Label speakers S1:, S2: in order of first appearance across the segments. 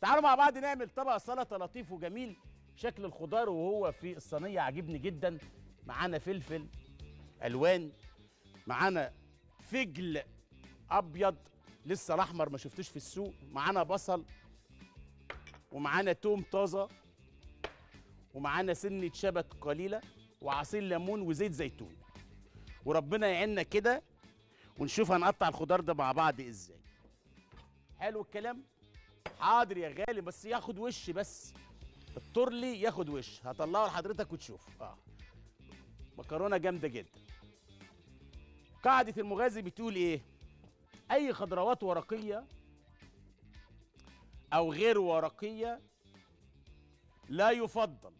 S1: تعالوا مع بعض نعمل طبق سلطه لطيف وجميل شكل الخضار وهو في الصينيه عاجبني جدا معانا فلفل الوان معانا فجل ابيض لسه الاحمر ما شفتوش في السوق معانا بصل ومعانا توم طازه ومعانا سنه شبت قليله وعصير ليمون وزيت زيتون وربنا يعيننا كده ونشوف هنقطع الخضار ده مع بعض ازاي حلو الكلام حاضر يا غالي بس ياخد وش بس الطرلي ياخد وش هطلعه لحضرتك وتشوف اه مكرونه جامده جدا قاعده المغازي بتقول ايه اي خضروات ورقيه او غير ورقيه لا يفضل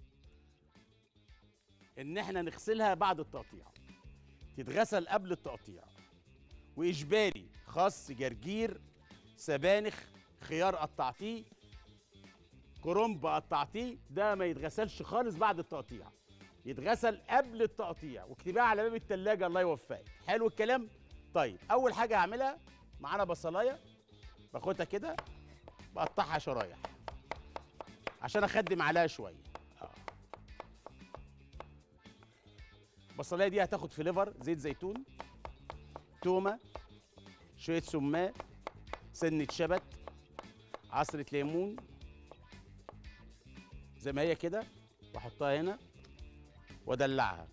S1: ان احنا نغسلها بعد التقطيع تتغسل قبل التقطيع واجباري خس جرجير سبانخ خيار قطعتيه كرنب قطعتيه ده ما يتغسلش خالص بعد التقطيع يتغسل قبل التقطيع واكتبيها على باب التلاجة الله يوفقك حلو الكلام طيب اول حاجه هعملها معانا بصلايه باخدها كده بقطعها شرايح عشان اخدم عليها شويه اه البصلايه دي هتاخد فليفر زيت زيتون تومه شويه سماق سنه شبت عصره ليمون زي ما هي كده واحطها هنا وادلعها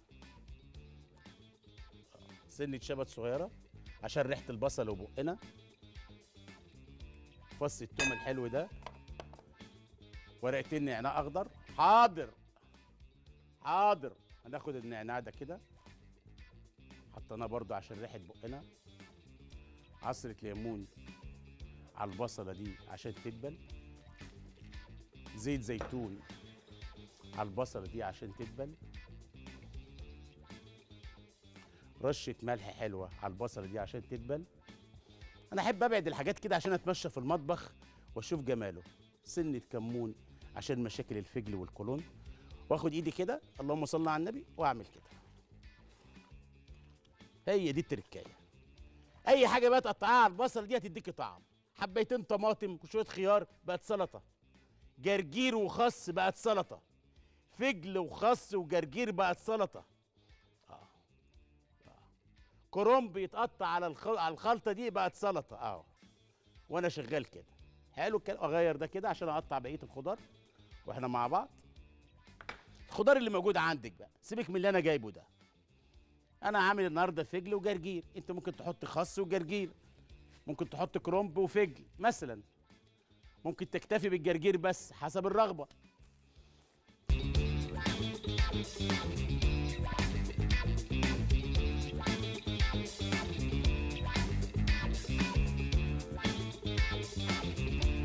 S1: سنه شبت صغيره عشان ريحه البصل وبقنا فص التوم الحلو ده ورقتين نعناع اخضر حاضر حاضر هناخد النعناع ده كده حطيناه برضو عشان ريحه بقنا عصره ليمون على البصله دي عشان تدبل زيت زيتون على البصله دي عشان تدبل رشه ملح حلوه على البصله دي عشان تدبل انا احب ابعد الحاجات كده عشان اتمشى في المطبخ واشوف جماله سنه كمون عشان مشاكل الفجل والقولون واخد ايدي كده اللهم صل على النبي واعمل كده هي دي التركايه اي حاجه بقى تقطعها على البصل دي هتديكي طعم حبيتين طماطم وشويه خيار بقت سلطه جرجير وخس بقت سلطه فجل وخس وجرجير بقت سلطه اه اه كرنب يتقطع على الخ... على الخلطه دي بقت سلطه اه وانا شغال كده حلو الكلام اغير ده كده عشان اقطع بقيه الخضار واحنا مع بعض الخضار اللي موجود عندك بقى سيبك من اللي انا جايبه ده انا عامل النهارده فجل وجرجير انت ممكن تحط خس وجرجير ممكن تحط كرنب وفجل مثلا ممكن تكتفي بالجرجير بس حسب الرغبه